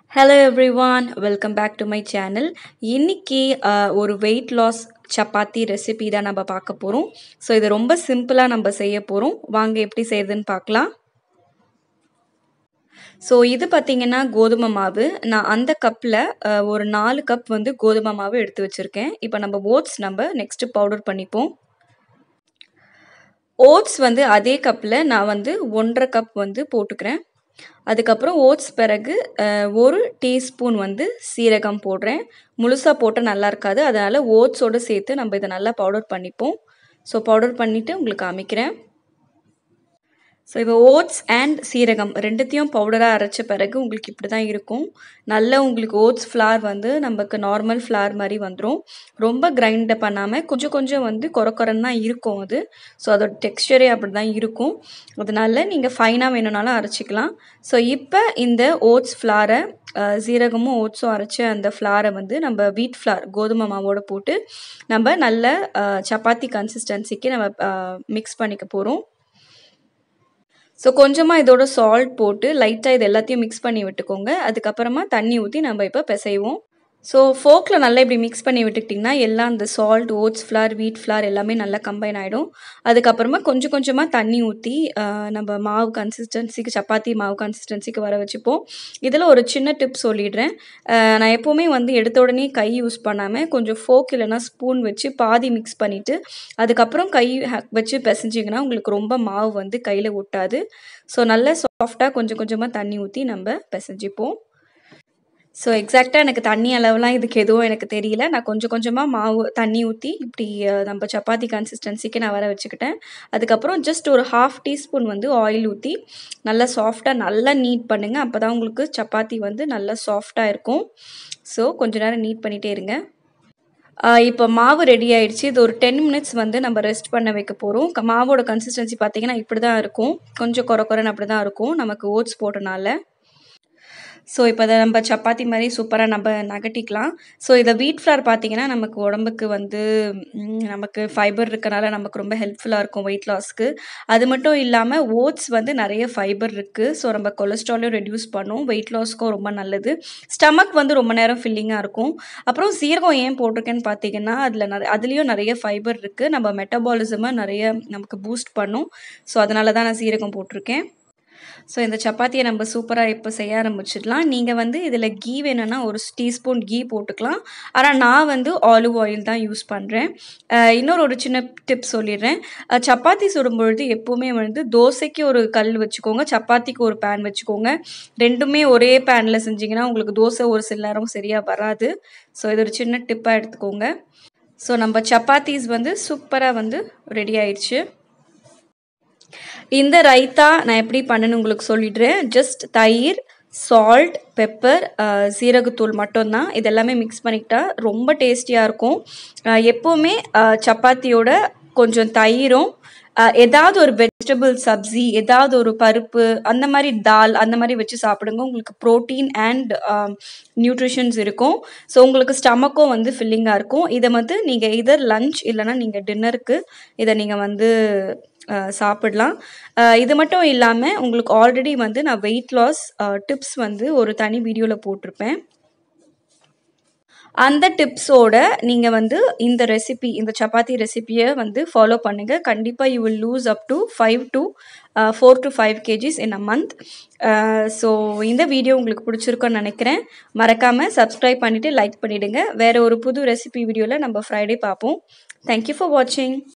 hello everyone welcome back to my channel இன்னைக்கு அஹ், ஒரு வெயிட் லாஸ் சப்பாத்தி ரெசிபி தான் நம்ம பார்க்க போகிறோம் ஸோ இது ரொம்ப சிம்பிளாக நம்ம செய்ய போகிறோம் வாங்க எப்படி செய்யறதுன்னு பார்க்கலாம் ஸோ இது பார்த்தீங்கன்னா கோதுமை மாவு நான் அந்த கப்பில் ஒரு நாலு கப் வந்து கோதுமை மாவு எடுத்து வச்சுருக்கேன் இப்போ நம்ம ஓட்ஸ் நம்ம நெக்ஸ்ட்டு பவுடர் பண்ணிப்போம் ஓட்ஸ் வந்து அதே கப்பில் நான் வந்து ஒன்றரை கப் வந்து போட்டுக்கிறேன் அதுக்கப்புறம் ஓட்ஸ் பிறகு அஹ், ஒரு டீஸ்பூன் வந்து சீரகம் போடுறேன் முழுசாக போட்டால் நல்லா இருக்காது அதனால் ஓட்ஸோடு சேர்த்து நம்ம இதை நல்லா பவுடர் பண்ணிப்போம் ஸோ பவுடர் பண்ணிவிட்டு உங்களுக்கு காமிக்கிறேன் ஸோ இப்போ ஓட்ஸ் அண்ட் சீரகம் ரெண்டுத்தையும் பவுடராக அரைச்ச பிறகு உங்களுக்கு இப்படி தான் இருக்கும் நல்ல உங்களுக்கு ஓட்ஸ் ஃப்ளார் வந்து நமக்கு நார்மல் ஃப்ளார் மாதிரி வந்துடும் ரொம்ப கிரைண்ட் பண்ணாமல் கொஞ்சம் கொஞ்சம் வந்து கொர கொரன்னு தான் இருக்கும் அது ஸோ அதோட டெக்ஸ்டரே அப்படி தான் இருக்கும் அதனால நீங்கள் ஃபைனாக வேணும்னாலும் அரைச்சிக்கலாம் ஸோ இப்போ இந்த ஓட்ஸ் ஃப்ளாரை சீரகமும் ஓட்ஸும் அரைச்ச அந்த ஃப்ளாரை வந்து நம்ம வீட் ஃப்ளார் கோதுமை மாவோட போட்டு நம்ம நல்ல அஹ், சப்பாத்தி கன்சிஸ்டன்சிக்கு நம்ம மிக்ஸ் பண்ணிக்க போகிறோம் ஸோ கொஞ்சமாக இதோட சால்ட் போட்டு லைட்டாக இது எல்லாத்தையும் மிக்ஸ் பண்ணி விட்டுக்கோங்க அதுக்கப்புறமா தண்ணி ஊற்றி நம்ம இப்போ பிசைவோம் ஸோ ஃபோக்கில் நல்லா இப்படி மிக்ஸ் பண்ணி விட்டுக்கிட்டிங்கன்னா எல்லாம் அந்த salt oats flour wheat flour எல்லாமே நல்லா கம்பைன் ஆகிடும் அதுக்கப்புறமா கொஞ்சம் கொஞ்சமாக தண்ணி ஊற்றி நம்ம மாவு கன்சிஸ்டன்சிக்கு சப்பாத்தி மாவு கன்சிஸ்டன்சிக்கு வர வச்சுப்போம் இதில் ஒரு சின்ன டிப் சொல்லிடுறேன் அஹ், நான் எப்போவுமே வந்து எடுத்த உடனே கை யூஸ் பண்ணாமல் கொஞ்சம் ஃபோக் இல்லைன்னா ஸ்பூன் வச்சு பாதி மிக்ஸ் பண்ணிவிட்டு அதுக்கப்புறம் கை ஹ- வச்சு பிசைஞ்சிங்கன்னா உங்களுக்கு ரொம்ப மாவு வந்து கையில் ஒட்டாது ஸோ நல்ல சாஃப்டாக கொஞ்சம் கொஞ்சமாக தண்ணி ஊற்றி நம்ம பிசைஞ்சிப்போம் ஸோ எக்ஸாக்டாக எனக்கு தண்ணி அளவுலாம் இதுக்கு எதுவும் எனக்கு தெரியல நான் கொஞ்சம் கொஞ்சமாக மாவு தண்ணி ஊற்றி இப்படி அஹ், நம்ம சப்பாத்தி கன்சிஸ்டன்சிக்கு நான் வர வச்சுக்கிட்டேன் அதுக்கப்புறம் ஜஸ்ட் ஒரு ஹாஃப் டீஸ்பூன் வந்து ஆயில் ஊற்றி நல்லா சாஃப்டாக நல்லா நீட் பண்ணுங்கள் அப்போ தான் உங்களுக்கு சப்பாத்தி வந்து நல்லா சாஃப்டாக இருக்கும் ஸோ கொஞ்ச நேரம் நீட் பண்ணிகிட்டே இருங்க ஆஹ் இப்போ மாவு ரெடி ஆயிடுச்சு இது ஒரு டென் மினிட்ஸ் வந்து நம்ம ரெஸ்ட் பண்ண வைக்க போகிறோம் மாவோட கன்சிஸ்டன்சி பார்த்தீங்கன்னா இப்படி தான் இருக்கும் கொஞ்சம் குறை குறைன்னு அப்படி தான் இருக்கும் நமக்கு ஓட்ஸ் போட்டனால ஸோ இப்போ இதை நம்ம சப்பாத்தி மாதிரி சூப்பராக நம்ம நகட்டிக்கலாம் ஸோ இதை வீட் ஃப்ளார் பார்த்தீங்கன்னா நமக்கு உடம்புக்கு வந்து ம், நமக்கு ஃபைபர் இருக்கனால நமக்கு ரொம்ப ஹெல்ப்ஃபுல்லாக இருக்கும் வெயிட் லாஸ்க்கு அது மட்டும் இல்லாமல் ஓட்ஸ் வந்து நிறைய ஃபைபர் இருக்குது ஸோ நம்ம கொலஸ்ட்ராலையும் ரெடியூஸ் பண்ணும் வெயிட் லாஸ்க்கும் ரொம்ப நல்லது ஸ்டமக் வந்து ரொம்ப நேரம் ஃபில்லிங்காக இருக்கும் அப்புறம் சீரகம் ஏன் போட்டிருக்கேன்னு பார்த்தீங்கன்னா அதில் நிறைய அதுலேயும் நிறைய ஃபைபர் இருக்குது நம்ம மெட்டபாலிசமை நிறைய நமக்கு பூஸ்ட் பண்ணும் ஸோ அதனால தான் நான் சீரகம் போட்டிருக்கேன் ஸோ இந்த சப்பாத்தியை நம்ம சூப்பராக இப்போ செய்ய ஆரம்பிச்சிடலாம் நீங்கள் வந்து இதில் கீ வேணும்னா ஒரு டீஸ்பூன் கீ போட்டுக்கலாம் ஆனால் நான் வந்து ஆலிவ் ஆயில் தான் யூஸ் பண்ணுறேன் இன்னொரு ஒரு சின்ன டிப் சொல்லிடுறேன் அஹ், சப்பாத்தி சுடும்பொழுது எப்போவுமே வந்து தோசைக்கு ஒரு கல் வச்சுக்கோங்க சப்பாத்திக்கு ஒரு பேன் வச்சுக்கோங்க ரெண்டுமே ஒரே பேனில் செஞ்சிங்கன்னா உங்களுக்கு தோசை ஒரு சில நேரம் சரியாக வராது ஸோ இது ஒரு சின்ன டிப்பாக எடுத்துக்கோங்க ஸோ நம்ம சப்பாத்திஸ் வந்து சூப்பராக வந்து ரெடி ஆயிடுச்சு இந்த ரைத்தா நான் எப்படி பண்ணேன்னு உங்களுக்கு சொல்லிடுறேன் ஜஸ்ட் தயிர் சால்ட் பெப்பர் சீரகத்தூள் மட்டும்தான் இது எல்லாமே மிக்ஸ் பண்ணிக்கிட்டா ரொம்ப டேஸ்டியாக இருக்கும் அஹ், எப்போவுமே அஹ், சப்பாத்தியோட கொஞ்சம் தயிரும் அஹ், ஏதாவது ஒரு வெஜிடபிள் சப்ஜி ஏதாவது ஒரு பருப்பு அந்த மாதிரி தால் அந்த மாதிரி வச்சு சாப்பிடுங்க உங்களுக்கு ப்ரோட்டீன் அண்ட் நியூட்ரிஷன்ஸ் இருக்கும் ஸோ உங்களுக்கு ஸ்டமக்கும் வந்து ஃபில்லிங்காக இருக்கும் இதை வந்து நீங்கள் இதர் லஞ்ச் இல்லைன்னா நீங்கள் டின்னருக்கு இதை நீங்கள் வந்து அஹ், சாப்பிடலாம் அஹ், இது மட்டும் இல்லாமல் உங்களுக்கு ஆல்ரெடி வந்து நான் வெயிட் லாஸ் டிப்ஸ் வந்து ஒரு தனி வீடியோவில் போட்டிருப்பேன் அந்த டிப்ஸோட நீங்கள் வந்து இந்த ரெசிபி இந்த சப்பாத்தி ரெசிபியை வந்து ஃபாலோ பண்ணுங்கள் கண்டிப்பாக you will lose up to five to four to five KGs in a month so இந்த வீடியோ உங்களுக்கு பிடிச்சிருக்குன்னு நினைக்கிறேன் மறக்காமல் சப்ஸ்கிரைப் பண்ணிவிட்டு லைக் பண்ணிவிடுங்க வேறு ஒரு புது ரெசிபி வீடியோவில் நம்ம ஃப்ரைடே பார்ப்போம் தேங்க்யூ ஃபார் வாட்சிங்